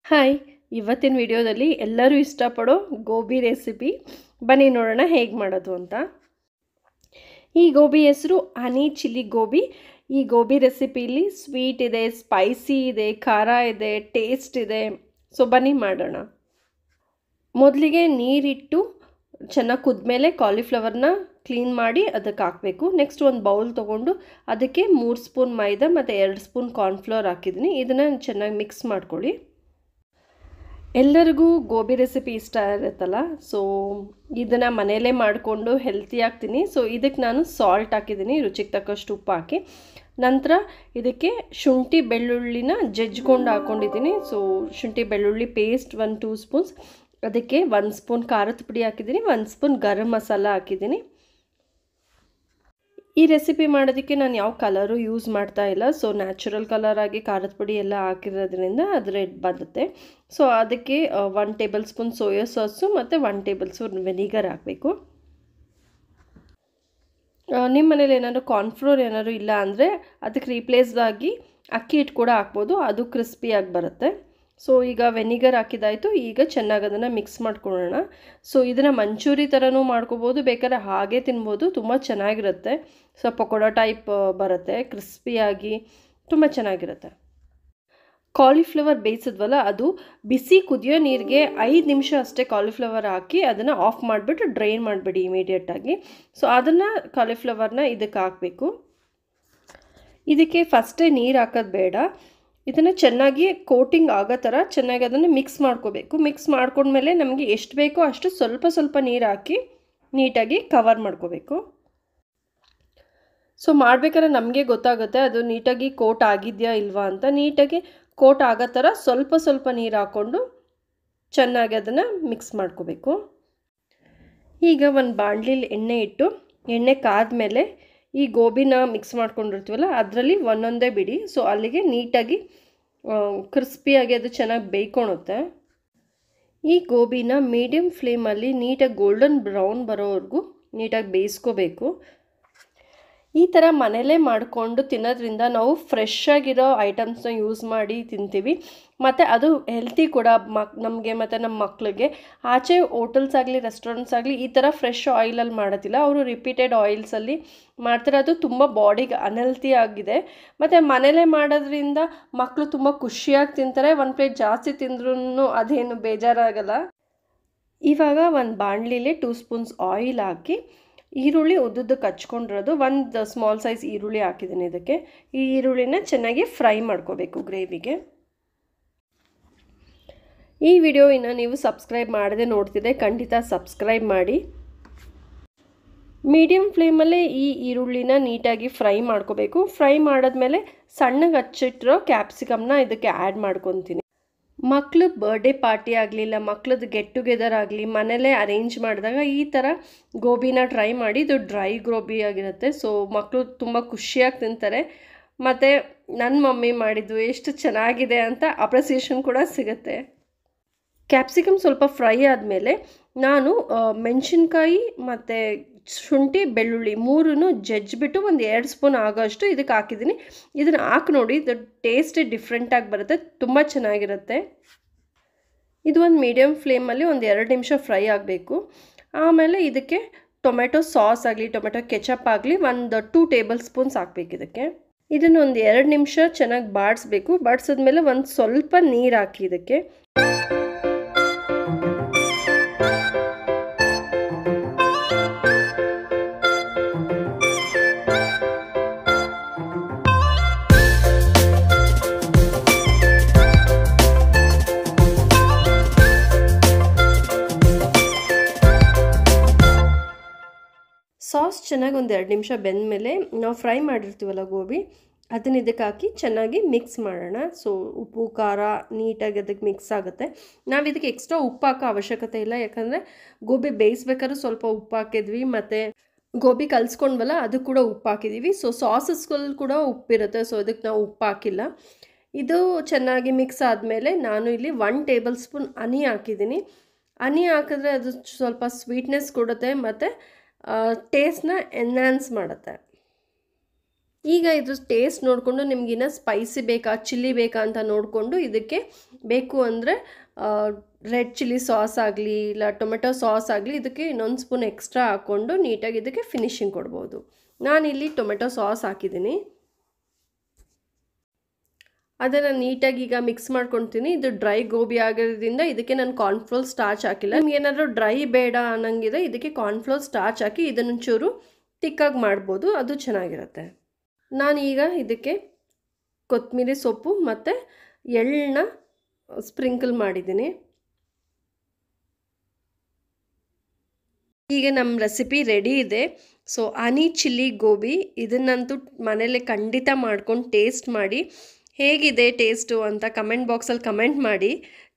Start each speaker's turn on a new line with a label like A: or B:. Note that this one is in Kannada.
A: ಹಾಯ್ ಇವತ್ತಿನ ವಿಡಿಯೋದಲ್ಲಿ ಎಲ್ಲರೂ ಇಷ್ಟಪಡೋ ಗೋಬಿ ರೆಸಿಪಿ ಬನ್ನಿ ನೋಡೋಣ ಹೇಗೆ ಮಾಡೋದು ಅಂತ ಈ ಗೋಬಿ ಹೆಸರು ಹನಿ ಚಿಲ್ಲಿ ಗೋಬಿ ಈ ಗೋಬಿ ರೆಸಿಪಿಲಿ ಸ್ವೀಟ್ ಇದೆ ಸ್ಪೈಸಿ ಇದೆ ಖಾರ ಇದೆ ಟೇಸ್ಟ್ ಇದೆ ಸೊ ಬನ್ನಿ ಮಾಡೋಣ ಮೊದಲಿಗೆ ನೀರಿಟ್ಟು ಚೆನ್ನಾಗಿ ಕುದ್ಮೇಲೆ ಕಾಲಿಫ್ಲವರ್ನ ಕ್ಲೀನ್ ಮಾಡಿ ಅದಕ್ಕೆ ಹಾಕಬೇಕು ನೆಕ್ಸ್ಟ್ ಒಂದು ಬೌಲ್ ತೊಗೊಂಡು ಅದಕ್ಕೆ ಮೂರು ಸ್ಪೂನ್ ಮೈದಾ ಮತ್ತು ಎರಡು ಸ್ಪೂನ್ ಕಾರ್ನ್ಫ್ಲವರ್ ಹಾಕಿದ್ದೀನಿ ಇದನ್ನು ಚೆನ್ನಾಗಿ ಮಿಕ್ಸ್ ಮಾಡ್ಕೊಳ್ಳಿ ಎಲ್ಲರಿಗೂ ಗೋಬಿ ರೆಸಿಪಿ ಇಷ್ಟ ಇರುತ್ತಲ್ಲ ಸೊ ಇದನ್ನು ಮನೆಯಲ್ಲೇ ಮಾಡಿಕೊಂಡು ಹೆಲ್ತಿ ಆಗ್ತೀನಿ ಸೊ ಇದಕ್ಕೆ ನಾನು ಸಾಲ್ಟ್ ಹಾಕಿದ್ದೀನಿ ರುಚಿಗೆ ತಕ್ಕಷ್ಟು ಉಪ್ಪು ಹಾಕಿ ನಂತರ ಇದಕ್ಕೆ ಶುಂಠಿ ಬೆಳ್ಳುಳ್ಳಿನ ಜಜ್ಕೊಂಡು ಹಾಕ್ಕೊಂಡಿದ್ದೀನಿ ಸೊ ಶುಂಠಿ ಬೆಳ್ಳುಳ್ಳಿ ಪೇಸ್ಟ್ ಒಂದು ಟೂ ಸ್ಪೂನ್ಸ್ ಅದಕ್ಕೆ ಒಂದು ಸ್ಪೂನ್ ಖಾರದ ಪುಡಿ ಹಾಕಿದ್ದೀನಿ ಒಂದು ಸ್ಪೂನ್ ಗರಂ ಮಸಾಲ ಹಾಕಿದ್ದೀನಿ ಈ ರೆಸಿಪಿ ಮಾಡೋದಕ್ಕೆ ನಾನು ಯಾವ ಕಲರು ಯೂಸ್ ಮಾಡ್ತಾ ಇಲ್ಲ ಸೊ ನ್ಯಾಚುರಲ್ ಕಲರ್ ಆಗಿ ಖಾರದ ಪುಡಿ ಎಲ್ಲ ಹಾಕಿರೋದ್ರಿಂದ ಅದು ರೆಡ್ ಬರುತ್ತೆ ಸೊ ಅದಕ್ಕೆ one tablespoon soya sauce ಮತ್ತು ಒನ್ ಟೇಬಲ್ ಸ್ಪೂನ್ ವೆನಿಗರ್ ಹಾಕಬೇಕು ನಿಮ್ಮ ಮನೇಲಿ ಏನಾದರೂ ಕಾರ್ನ್ಫ್ಲೋರ್ ಏನಾದರೂ ಇಲ್ಲ ಅಂದರೆ ಅದಕ್ಕೆ ರೀಪ್ಲೇಸ್ದಾಗಿ ಅಕ್ಕಿ ಹಿಟ್ಟು ಕೂಡ ಹಾಕ್ಬೋದು ಅದು ಕ್ರಿಸ್ಪಿಯಾಗಿ ಬರುತ್ತೆ ಸೊ ಈಗ ವೆನಿಗರ್ ಹಾಕಿದಾಯಿತು ಈಗ ಚೆನ್ನಾಗಿ ಅದನ್ನು ಮಿಕ್ಸ್ ಮಾಡ್ಕೊಳ್ಳೋಣ ಸೊ ಇದನ್ನು ಮಂಚೂರಿ ಥರನೂ ಮಾಡ್ಕೋಬೋದು ಬೇಕಾದ್ರೆ ಹಾಗೆ ತಿನ್ಬೋದು ತುಂಬ ಚೆನ್ನಾಗಿರುತ್ತೆ ಸೊ ಪಕೋಡ ಟೈಪ್ ಬರುತ್ತೆ ಕ್ರಿಸ್ಪಿಯಾಗಿ ತುಂಬ ಚೆನ್ನಾಗಿರುತ್ತೆ ಕಾಲಿಫ್ಲವರ್ ಬೇಯಿಸಿದ್ವಲ್ಲ ಅದು ಬಿಸಿ ಕುದಿಯೋ ನೀರಿಗೆ ಐದು ನಿಮಿಷ ಅಷ್ಟೇ ಕಾಲಿಫ್ಲವರ್ ಹಾಕಿ ಅದನ್ನು ಆಫ್ ಮಾಡಿಬಿಟ್ಟು ಡ್ರೈನ್ ಮಾಡಿಬಿಡಿ ಇಮಿಡಿಯೇಟಾಗಿ ಸೊ ಅದನ್ನು ಕಾಲಿಫ್ಲವರ್ನ ಇದಕ್ಕೆ ಹಾಕಬೇಕು ಇದಕ್ಕೆ ಫಸ್ಟೇ ನೀರು ಹಾಕೋದು ಬೇಡ ಇದನ್ನು ಚೆನ್ನಾಗಿ ಕೋಟಿಂಗ್ ಆಗೋ ಥರ ಚೆನ್ನಾಗಿ ಅದನ್ನು ಮಿಕ್ಸ್ ಮಾಡ್ಕೋಬೇಕು ಮಿಕ್ಸ್ ಮಾಡ್ಕೊಂಡ್ಮೇಲೆ ನಮಗೆ ಎಷ್ಟು ಬೇಕೋ ಅಷ್ಟು ಸ್ವಲ್ಪ ಸ್ವಲ್ಪ ನೀರು ಹಾಕಿ ನೀಟಾಗಿ ಕವರ್ ಮಾಡ್ಕೋಬೇಕು ಸೊ ಮಾಡಬೇಕಾದ್ರೆ ನಮಗೆ ಗೊತ್ತಾಗುತ್ತೆ ಅದು ನೀಟಾಗಿ ಕೋಟ್ ಆಗಿದೆಯಾ ಇಲ್ವಾ ಅಂತ ನೀಟಾಗಿ ಕೋಟ್ ಆಗೋ ಥರ ಸ್ವಲ್ಪ ಸ್ವಲ್ಪ ನೀರು ಹಾಕ್ಕೊಂಡು ಚೆನ್ನಾಗಿ ಅದನ್ನು ಮಿಕ್ಸ್ ಮಾಡ್ಕೋಬೇಕು ಈಗ ಒಂದು ಬಾಣಲಿಲಿ ಎಣ್ಣೆ ಇಟ್ಟು ಎಣ್ಣೆ ಕಾದ್ಮೇಲೆ ಈ ಗೋಬಿನ ಮಿಕ್ಸ್ ಮಾಡ್ಕೊಂಡಿರ್ತೀವಲ್ಲ ಅದರಲ್ಲಿ ಒಂದೊಂದೇ ಬಿಡಿ ಸೊ ಅಲ್ಲಿಗೆ ನೀಟಾಗಿ ಕ್ರಿಸ್ಪಿಯಾಗಿ ಅದು ಚೆನ್ನಾಗಿ ಬೇಯ್ಕೊಳುತ್ತೆ ಈ ಗೋಬಿನ ಮೀಡಿಯಮ್ ಫ್ಲೇಮಲ್ಲಿ ನೀಟಾಗಿ ಗೋಲ್ಡನ್ ಬ್ರೌನ್ ಬರೋವರೆಗೂ ನೀಟಾಗಿ ಬೇಯಿಸ್ಕೋಬೇಕು ಈ ಥರ ಮನೇಲೇ ಮಾಡಿಕೊಂಡು ತಿನ್ನೋದ್ರಿಂದ ನಾವು ಫ್ರೆಶ್ ಆಗಿರೋ ಐಟಮ್ಸ್ನ ಯೂಸ್ ಮಾಡಿ ತಿಂತೀವಿ ಮತ್ತು ಅದು ಹೆಲ್ತಿ ಕೂಡ ಮಕ್ ನಮಗೆ ಮತ್ತು ನಮ್ಮ ಮಕ್ಕಳಿಗೆ ಆಚೆ ಹೋಟೆಲ್ಸ್ ಆಗಲಿ ರೆಸ್ಟೋರೆಂಟ್ಸ್ ಆಗಲಿ ಈ ಥರ ಫ್ರೆಶ್ ಆಯಿಲಲ್ಲಿ ಮಾಡೋದಿಲ್ಲ ಅವರು ರಿಪೀಟೆಡ್ ಆಯಿಲ್ಸಲ್ಲಿ ಮಾಡ್ತಾರೆ ಅದು ತುಂಬ ಬಾಡಿಗೆ ಅನ್ಹೆಲ್ತಿ ಆಗಿದೆ ಮತ್ತು ಮನೇಲೇ ಮಾಡೋದ್ರಿಂದ ಮಕ್ಕಳು ತುಂಬ ಖುಷಿಯಾಗಿ ತಿಂತಾರೆ ಒಂದು ಪ್ಲೇಟ್ ಜಾಸ್ತಿ ತಿಂದ್ರೂ ಅದೇನು ಬೇಜಾರಾಗಲ್ಲ ಇವಾಗ ಒಂದು ಬಾಣಲಿಲಿ ಟೂ ಸ್ಪೂನ್ಸ್ ಆಯಿಲ್ ಹಾಕಿ ಈರುಳ್ಳಿ ಉದ್ದುದ್ದಕ್ಕೆ ಹಚ್ಕೊಂಡಿರೋದು ಒಂದು ಸ್ಮಾಲ್ ಸೈಜ್ ಈರುಳ್ಳಿ ಹಾಕಿದ್ದೀನಿ ಇದಕ್ಕೆ ಈ ಈರುಳ್ಳಿನ ಚೆನ್ನಾಗಿ ಫ್ರೈ ಮಾಡ್ಕೋಬೇಕು ಗ್ರೇವಿಗೆ ಈ ವಿಡಿಯೋ ಇನ್ನು ನೀವು ಸಬ್ಸ್ಕ್ರೈಬ್ ಮಾಡದೆ ನೋಡ್ತಿದ್ದೆ ಖಂಡಿತ ಸಬ್ಸ್ಕ್ರೈಬ್ ಮಾಡಿ ಮೀಡಿಯಮ್ ಫ್ಲೇಮಲ್ಲೇ ಈ ಈರುಳ್ಳಿನ ನೀಟಾಗಿ ಫ್ರೈ ಮಾಡ್ಕೋಬೇಕು ಫ್ರೈ ಮಾಡಿದ್ಮೇಲೆ ಸಣ್ಣಗೆ ಹಚ್ಚಿಟ್ಟಿರೋ ಕ್ಯಾಪ್ಸಿಕಮ್ನ ಇದಕ್ಕೆ ಆ್ಯಡ್ ಮಾಡ್ಕೊತೀನಿ ಮಕ್ಳು ಬರ್ಡೇ ಪಾರ್ಟಿ ಆಗಲಿಲ್ಲ ಮಕ್ಳದ್ದು ಗೆಟ್ ಟುಗೆದರ್ ಆಗಲಿ ಮನೇಲೇ ಅರೇಂಜ್ ಮಾಡಿದಾಗ ಈ ಥರ ಗೋಬಿನ ಟ್ರೈ ಮಾಡಿ ಇದು ಡ್ರೈ ಗೋಬಿ ಆಗಿರುತ್ತೆ ಸೊ ಮಕ್ಕಳು ತುಂಬ ಖುಷಿಯಾಗಿ ತಿಂತಾರೆ ಮತ್ತು ನನ್ನ ಮಮ್ಮಿ ಮಾಡಿದ್ದು ಎಷ್ಟು ಚೆನ್ನಾಗಿದೆ ಅಂತ ಅಪ್ರಿಸಿಯೇಷನ್ ಕೂಡ ಸಿಗುತ್ತೆ ಕ್ಯಾಪ್ಸಿಕಮ್ ಸ್ವಲ್ಪ ಫ್ರೈ ಆದಮೇಲೆ ನಾನು ಮೆಣಸಿನ್ಕಾಯಿ ಮತ್ತು ಶುಂಠಿ ಬೆಳ್ಳುಳ್ಳಿ ಮೂರೂ ಜಜ್ಜಿಬಿಟ್ಟು ಒಂದು ಎರಡು ಸ್ಪೂನ್ ಆಗೋಷ್ಟು ಇದಕ್ಕೆ ಹಾಕಿದ್ದೀನಿ ಇದನ್ನು ಹಾಕಿ ನೋಡಿ ಇದು ಟೇಸ್ಟ್ ಡಿಫ್ರೆಂಟಾಗಿ ಬರುತ್ತೆ ತುಂಬ ಚೆನ್ನಾಗಿರುತ್ತೆ ಇದು ಒಂದು ಮೀಡಿಯಮ್ ಫ್ಲೇಮಲ್ಲಿ ಒಂದು ಎರಡು ನಿಮಿಷ ಫ್ರೈ ಆಗಬೇಕು ಆಮೇಲೆ ಇದಕ್ಕೆ ಟೊಮೆಟೊ ಸಾಸ್ ಆಗಲಿ ಟೊಮೆಟೊ ಕೆಚಪ್ ಆಗಲಿ ಒಂದು ಟೂ ಟೇಬಲ್ ಸ್ಪೂನ್ಸ್ ಹಾಕ್ಬೇಕು ಇದಕ್ಕೆ ಇದನ್ನು ಒಂದು ಎರಡು ನಿಮಿಷ ಚೆನ್ನಾಗಿ ಬಾಡಿಸ್ಬೇಕು ಬಾಡಿಸಿದ್ಮೇಲೆ ಒಂದು ಸ್ವಲ್ಪ ನೀರು ಹಾಕಿ ಇದಕ್ಕೆ ಸಾಸ್ ಚೆನ್ನಾಗಿ ಒಂದು ಎರಡು ನಿಮಿಷ ಬೆಂದಮೇಲೆ ನಾವು ಫ್ರೈ ಮಾಡಿರ್ತೀವಲ್ಲ ಗೋಬಿ ಅದನ್ನ ಇದಕ್ಕೆ ಹಾಕಿ ಚೆನ್ನಾಗಿ ಮಿಕ್ಸ್ ಮಾಡೋಣ ಸೊ ಉಪ್ಪು ಖಾರ ನೀಟಾಗಿ ಅದಕ್ಕೆ ಮಿಕ್ಸ್ ಆಗುತ್ತೆ ನಾವು ಇದಕ್ಕೆ ಎಕ್ಸ್ಟ್ರಾ ಉಪ್ಪು ಹಾಕೋ ಅವಶ್ಯಕತೆ ಇಲ್ಲ ಯಾಕಂದರೆ ಗೋಬಿ ಬೇಯಿಸ್ಬೇಕಾದ್ರೂ ಸ್ವಲ್ಪ ಉಪ್ಪು ಹಾಕಿದ್ವಿ ಮತ್ತು ಗೋಬಿ ಕಲಿಸ್ಕೊಂಡ್ವಲ್ಲ ಅದು ಕೂಡ ಉಪ್ಪು ಹಾಕಿದ್ದೀವಿ ಸೊ ಸಾಸಸ್ಗಳು ಕೂಡ ಉಪ್ಪಿರುತ್ತೆ ಸೊ ಅದಕ್ಕೆ ನಾವು ಉಪ್ಪು ಹಾಕಿಲ್ಲ ಇದು ಚೆನ್ನಾಗಿ ಮಿಕ್ಸ್ ಆದಮೇಲೆ ನಾನು ಇಲ್ಲಿ ಒನ್ ಟೇಬಲ್ ಸ್ಪೂನ್ ಹನಿ ಹಾಕಿದ್ದೀನಿ ಹನಿ ಹಾಕಿದ್ರೆ ಅದು ಸ್ವಲ್ಪ ಸ್ವೀಟ್ನೆಸ್ ಕೊಡುತ್ತೆ ಮತ್ತು ಟೇಸ್ಟ್ನ ಎನ್ಹ್ಯಾನ್ಸ್ ಮಾಡುತ್ತೆ ಈಗ ಇದು ಟೇಸ್ಟ್ ನೋಡಿಕೊಂಡು ನಿಮಗಿನ್ನ ಸ್ಪೈಸಿ ಬೇಕಾ ಚಿಲ್ಲಿ ಬೇಕಾ ಅಂತ ನೋಡಿಕೊಂಡು ಇದಕ್ಕೆ ಬೇಕು ಅಂದರೆ ರೆಡ್ ಚಿಲ್ಲಿ ಸಾಸ್ ಆಗಲಿ ಇಲ್ಲ ಟೊಮೆಟೊ ಸಾಸ್ ಆಗಲಿ ಇದಕ್ಕೆ ಇನ್ನೊಂದು ಸ್ಪೂನ್ ಎಕ್ಸ್ಟ್ರಾ ಹಾಕ್ಕೊಂಡು ನೀಟಾಗಿ ಇದಕ್ಕೆ ಫಿನಿಶಿಂಗ್ ಕೊಡ್ಬೋದು ನಾನಿಲ್ಲಿ ಟೊಮೆಟೊ ಸಾಸ್ ಹಾಕಿದ್ದೀನಿ ಅದನ್ನು ನೀಟಾಗಿ ಈಗ ಮಿಕ್ಸ್ ಮಾಡ್ಕೊತೀನಿ ಇದು ಡ್ರೈ ಗೋಬಿ ಆಗಿರೋದ್ರಿಂದ ಇದಕ್ಕೆ ನಾನು ಕಾರ್ನ್ಫ್ಲೋರ್ ಸ್ಟಾರ್ಚ್ ಹಾಕಿಲ್ಲ ನಿಮ್ಗೆ ಏನಾದರೂ ಡ್ರೈ ಬೇಡ ಅನ್ನಂಗಿದೆ ಇದಕ್ಕೆ ಕಾರ್ನ್ಫ್ಲೋರ್ ಸ್ಟಾರ್ಚ್ ಹಾಕಿ ಇದನ್ನು ಚೂರು ತಿಕ್ಕಾಗಿ ಮಾಡ್ಬೋದು ಅದು ಚೆನ್ನಾಗಿರುತ್ತೆ ನಾನೀಗ ಇದಕ್ಕೆ ಕೊತ್ತಂಬರಿ ಸೊಪ್ಪು ಮತ್ತು ಎಳ್ಳನ್ನ ಸ್ಪ್ರಿಂಕಲ್ ಮಾಡಿದ್ದೀನಿ ಈಗ ನಮ್ಮ ರೆಸಿಪಿ ರೆಡಿ ಇದೆ ಸೊ ಹನಿ ಚಿಲ್ಲಿ ಗೋಬಿ ಇದನ್ನಂತೂ ಮನೇಲಿ ಖಂಡಿತ ಮಾಡ್ಕೊಂಡು ಟೇಸ್ಟ್ ಮಾಡಿ ಹೇಗಿದೆ ಟೇಸ್ಟು ಅಂತ ಕಮೆಂಟ್ ಬಾಕ್ಸಲ್ಲಿ ಕಮೆಂಟ್ ಮಾಡಿ